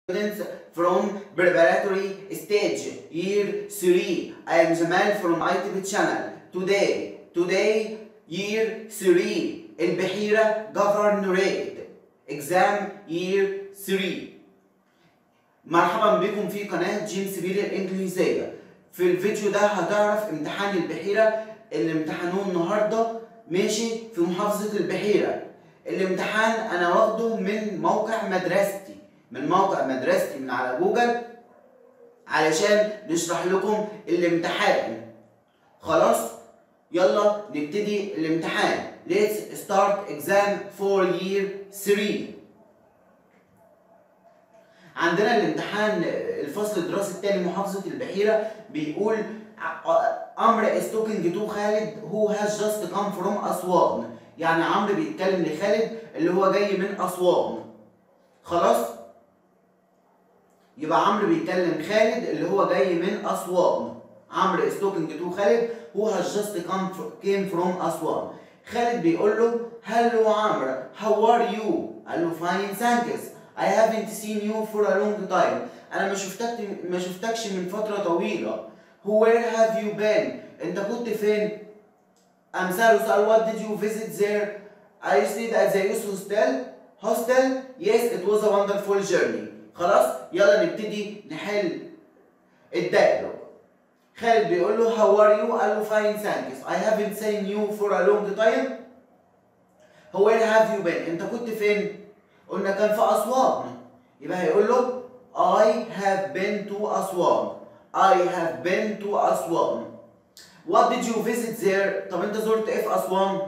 students from preparatory stage year 3 I am Jamal from ITV channel today today year 3 البحيرة governorate exam year 3 مرحبا بكم في قناة جيمس بيري الإنجليزية في الفيديو ده هتعرف امتحان البحيرة اللي امتحنوه النهاردة ماشي في محافظة البحيرة الامتحان أنا واخده من موقع مدرستي من موقع مدرستي من على جوجل علشان نشرح لكم الامتحان خلاص يلا نبتدي الامتحان let's start exam for year 3 عندنا الامتحان الفصل الدراسي الثاني محافظة البحيرة بيقول عمرو is talking to خالد who has just come from أسوان يعني عمرو بيتكلم لخالد اللي هو جاي من أسوان خلاص يبقى عمرو بيتكلم خالد اللي هو جاي من أسوان عمرو is talking to خالد who has just come came from أسوان خالد بيقول له hello عمرو how are you قال له fine thanks I haven't seen you for a long time انا ما شفتك ما شفتكش من فتره طويله where have you been انت كنت فين قام سأله سؤال what did you visit there I stayed at the youth hostel hostel yes it was a wonderful journey خلاص يلا نبتدي نحل الدايلوج خالد بيقول له how are you قال له fine thanks I haven't seen you for a long time where have you been انت كنت فين قلنا كان في أسوان يبقى هيقول له I have been to أسوان I have been to أسوان What did you visit there طب انت زرت ايه في أسوان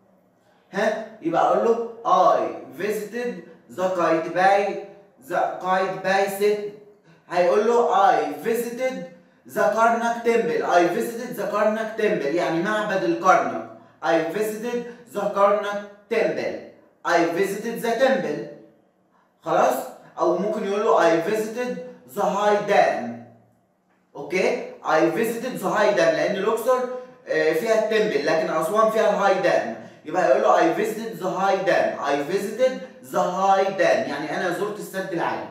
ها يبقى اقول له I visited the قايتباي the قايتباي sit هيقول له I visited the Karnak temple I visited the Karnak temple يعني معبد الكرنك I visited the Karnak temple I visited the temple خلاص او ممكن يقول له I visited the high dam اوكي I visited the high dam لان الاقصر فيها التمبل لكن اسوان فيها الهاي دام يبقى هيقول له I visited the high dam I visited the high dam يعني انا زرت السد العالي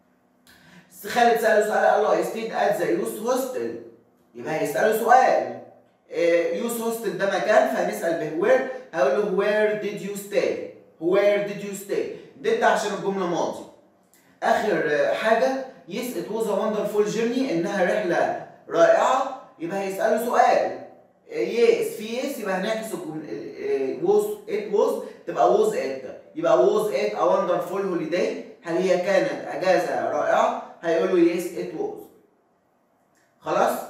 خالد سأله سؤال قال له I stayed at the youth hostel يبقى هيسأله سؤال يوث هوستل ده مكان فهنسأل به where هقول له where did you stay where did you stay did عشان الجملة ماضي آخر حاجة yes it was a wonderful journey إنها رحلة رائعة يبقى هيسأله سؤال yes في yes يبقى هنعكس الجملة was it was تبقى was it يبقى was it a wonderful holiday هل هي كانت أجازة رائعة هيقول له yes it was خلاص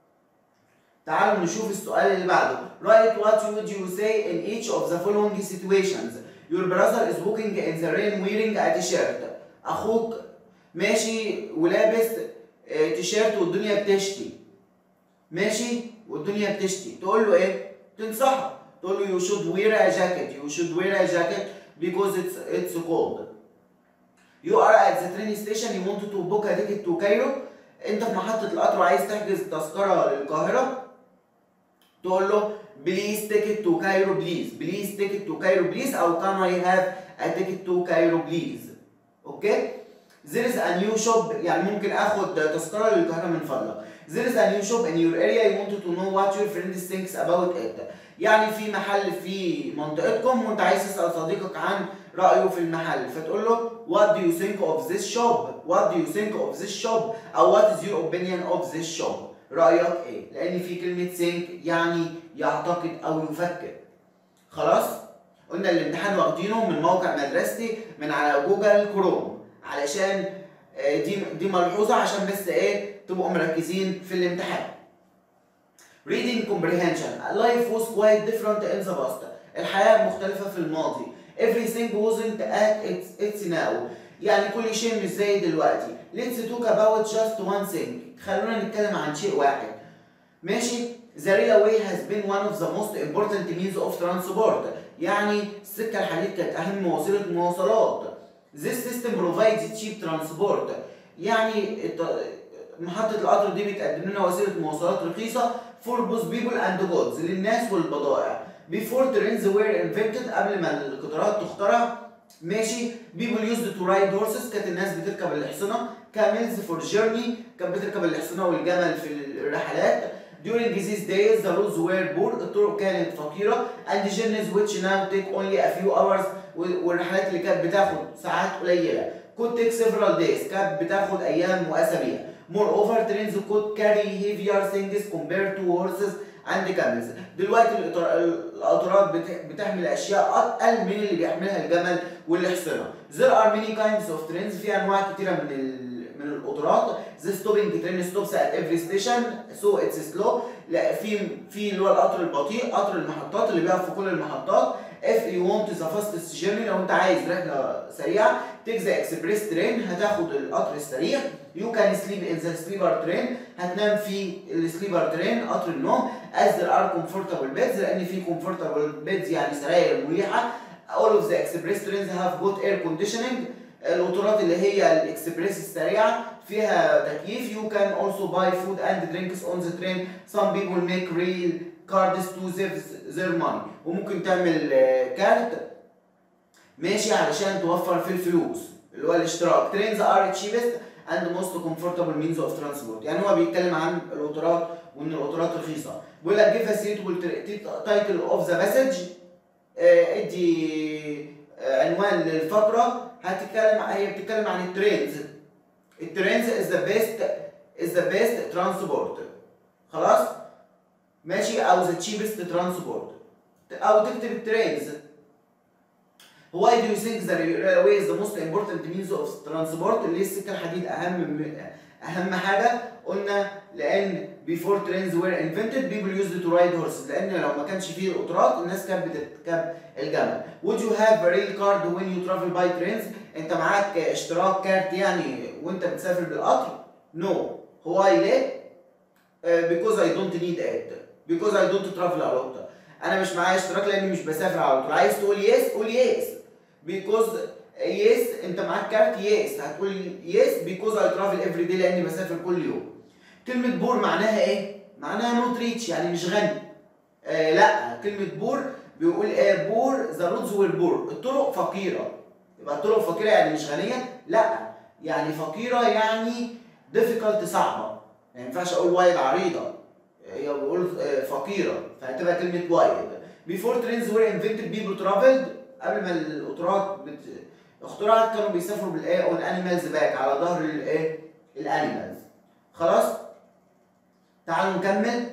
تعالوا نشوف السؤال اللي بعده write what would you say in each of the following situations Your brother is walking in the rain wearing a t-shirt. أخوك ماشي ولابس تيشيرت والدنيا بتشتي. ماشي والدنيا بتشتي. تقول له إيه؟ تنصحه. تقول له you should wear a jacket. You should wear a jacket because it's it's cold. You are at the train station. You want to book a ticket to Cairo. أنت في محطة القطر وعايز تحجز تذكرة للقاهرة. تقول له please take it to Cairo please please take it to Cairo please او can I have a ticket to Cairo please اوكي there is a new shop يعني ممكن اخد تذكره للقاهره من فضلك there is a new shop in your area you want to know what your friend thinks about it يعني في محل في منطقتكم وانت عايز تسال صديقك عن رايه في المحل فتقول له what do you think of this shop what do you think of this shop او what is your opinion of this shop رايك ايه لان في كلمه think يعني يعتقد او يفكر خلاص قلنا الامتحان واخدينه من موقع مدرستي من على جوجل كروم علشان دي دي ملحوظه عشان بس ايه تبقوا مركزين في الامتحان reading comprehension life was quite different in the past الحياه مختلفه في الماضي everything wasn't at its, its now يعني كل شيء مش زي دلوقتي let's talk about just one thing خلونا نتكلم عن شيء واحد ماشي The railway has been one of the most important means of transport. يعني السكة الحديد كانت أهم وسيلة مواصلات. This system provides cheap transport. يعني محطة القطر دي بتقدم لنا وسيلة مواصلات رخيصة for both people and goods للناس والبضائع. Before trains were invented قبل ما القطارات تخترع ماشي people used to ride horses كانت الناس بتركب الحصنة camels for journey كانت بتركب الحصنة والجمل في الرحلات during these days the roads were poor الطرق كانت فقيرة and journeys which now take only a few hours والرحلات اللي كانت بتاخد ساعات قليلة could take several days كانت بتاخد أيام وأسابيع moreover trains could carry heavier things compared to horses and camels دلوقتي القطار- القطارات بت- بتحمل أشياء أتقل من اللي بيحملها الجمل والحصنة there are many kinds of trains في أنواع كتيرة من ال من القطارات the stopping train stops at every station so it's slow لا في في اللي هو القطر البطيء قطر المحطات اللي بيقف في كل المحطات if you want the fastest journey لو انت عايز رحله سريعه take the express train هتاخد القطر السريع you can sleep in the sleeper train هتنام في السليبر ترين قطر النوم as there are comfortable beds لان في comfortable beds يعني سراير مريحه all of the express trains have good air conditioning القطارات اللي هي الاكسبريس السريعه فيها تكييف you can also buy food and drinks on the train some people make real cards to save their money وممكن تعمل آه، كارت ماشي علشان توفر في الفلوس اللي هو الاشتراك trains are cheapest and most comfortable means of transport يعني هو بيتكلم عن القطارات وان القطارات رخيصه بيقول لك give a suitable title of the passage آه، ادي آه، عنوان للفقره هتتكلم هي بتتكلم عن الترينز الترينز is the best is the best transport خلاص ماشي او the cheapest transport او تكتب الترينز Why do you think the railway is the most important means of transport؟ ليه السكة الحديد أهم م- أهم حاجة؟ قلنا لأن before trains were invented people used to ride horses لأن لو ما كانش فيه القطارات الناس كانت بتركب الجمل. Would you have a rail card when you travel by trains؟ أنت معاك اشتراك كارت يعني وأنت بتسافر بالقطر؟ No. Why ليه؟ Uh, because I don't need it. Because I don't travel a lot. انا مش معايا اشتراك لاني مش بسافر على طول عايز تقول يس قول يس because يس انت معاك كارت يس هتقول يس because I travel every day لاني بسافر كل يوم كلمة بور معناها ايه؟ معناها نوت ريتش يعني مش غني آه لا كلمة بور بيقول ايه بور ذا رودز وير بور الطرق فقيرة يبقى الطرق فقيرة يعني مش غنية؟ لا يعني فقيرة يعني difficult صعبة ما ينفعش اقول وايد عريضة هي بيقول آه، فقيرة فهتبقى كلمة وايد before trains were invented people traveled قبل ما القطارات بت... اخترعت كانوا بيسافروا بالايه on animals back على ظهر الايه الانيمالز خلاص تعالوا نكمل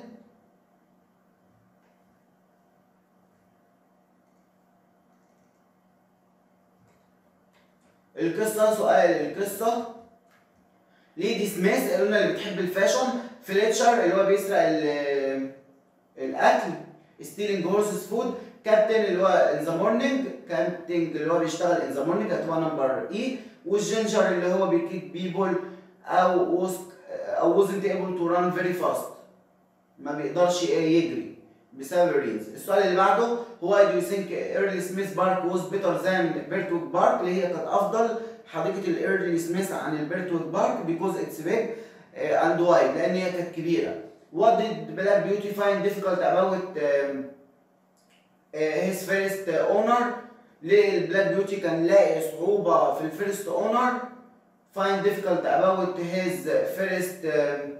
القصة سؤال القصة ليدي سميث قلنا اللي بتحب الفاشن فليتشر اللي هو بيسرق ال- الاكل ستيلينج هورسز فود كابتن اللي هو ان ذا مورنينج كابتن اللي هو بيشتغل ان ذا مورنينج هتبقى نمبر اي والجينجر اللي هو بيكيك بيبول او وسك او wasn't able to run very fast ما بيقدرش ايه يجري بسبب الرينز السؤال اللي بعده هو do you think early Smith Park was better than Bertwick Park اللي هي كانت افضل حديقه الايرلي سميث عن البرتويك بارك because it's big uh, and wide لان هي كانت كبيره what did Black Beauty find difficult about um, uh, his first owner ليه البلاك بيوتي كان لاقي صعوبة في الفيرست اونر find difficult about his first um,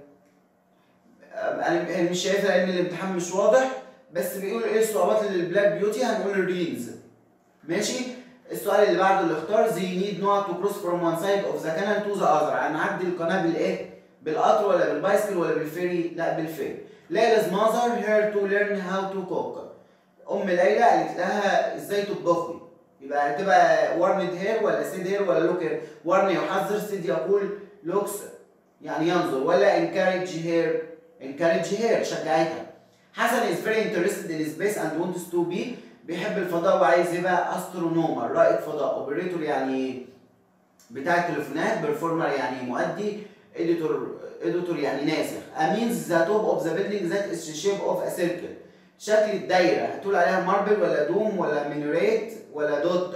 انا مش شايفها لان الامتحان مش واضح بس بيقول ايه الصعوبات اللي البلاك بيوتي هنقول الريلز ماشي السؤال اللي بعده اللي اختار they need not to cross from one side of the canal to the other هنعدي القناه بالايه بالقطر ولا بالبايسكل ولا بالفيري لا بالفيري ليلى's mother her to learn how to cook ام ليلى قالت لها ازاي تطبخي يبقى هتبقى warned here ولا said here ولا look here warn يحذر said يقول looks يعني ينظر ولا encourage her encourage her شجعتها حسن is very interested in space and wants to be بيحب الفضاء وعايز يبقى استرونومر رائد فضاء اوبريتور يعني بتاع التليفونات بيرفورمر يعني مؤدي اديتور اديتور يعني ناسخ امينز ذا توب اوف ذا بيلدينج ذات از شيب اوف ا سيركل شكل الدايره هتقول عليها ماربل ولا دوم ولا مينوريت ولا دوت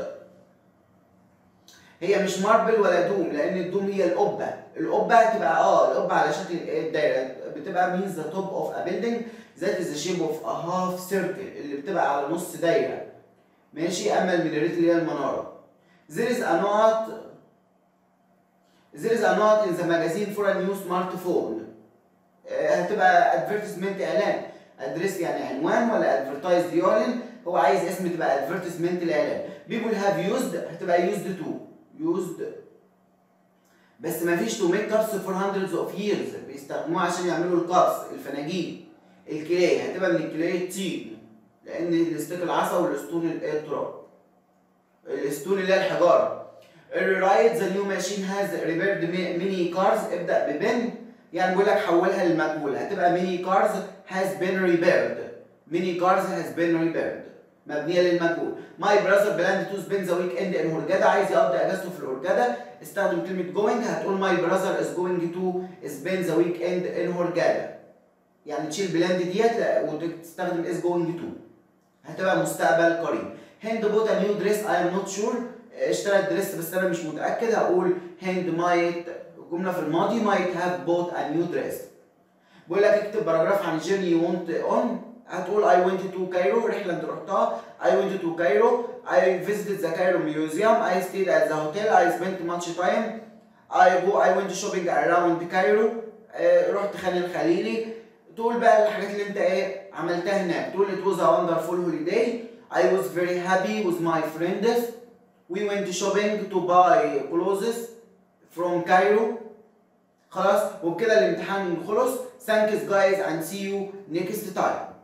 هي مش ماربل ولا دوم لان الدوم هي القبه القبه هتبقى اه القبه على شكل ايه الدايره بتبقى means the top of a building that is the shape of a half circle اللي بتبقى على نص دايره ماشي اما المينوريت اللي هي المناره there is a not there is a not in the magazine for a new smartphone آه، هتبقى advertisement اعلان ادريس يعني عنوان ولا advertise يعلن هو عايز اسم تبقى advertisement الاعلان people have used هتبقى used to used بس ما فيش to make cups for hundreds of years بيستخدموها عشان يعملوا القرص الفناجين الكلاي هتبقى من الكلاي الطين لان الاستيك العصا والاسطول التراب الاسطول اللي هي الحجاره الرايت ذا نيو ماشين هاز ريبيرد ميني كارز ابدا ببن يعني بيقول لك حولها للمجهول هتبقى ميني كارز هاز بين ريبيرد ميني كارز هاز بين ريبيرد مبنيه للمجهول ماي براذر بلاند تو سبين ذا ويك اند ان هورجادا عايز يقضي اجازته في الهورجادا استخدم كلمه جوينج هتقول ماي براذر از جوينج تو سبين ذا ويك اند ان هورجادا يعني تشيل بلاند ديت وتستخدم از جوينج تو هتبقى مستقبل قريب هند بوت نيو دريس اي ام نوت شور اشترت دريس بس انا مش متاكد هقول هند مايت جمله في الماضي مايت هاف بوت ا نيو دريس بيقول لك اكتب باراجراف عن الجيرني يو ونت اون هتقول I went to Cairo رحلة انت رحتها I went to Cairo I visited the Cairo museum I stayed at the hotel I spent much time I go I went shopping around Cairo آه، رحت خان الخليلي تقول بقى الحاجات اللي انت ايه عملتها هناك تقول it was a wonderful holiday I was very happy with my friends we went shopping to buy clothes from Cairo خلاص وبكده الامتحان خلص thanks guys and see you next time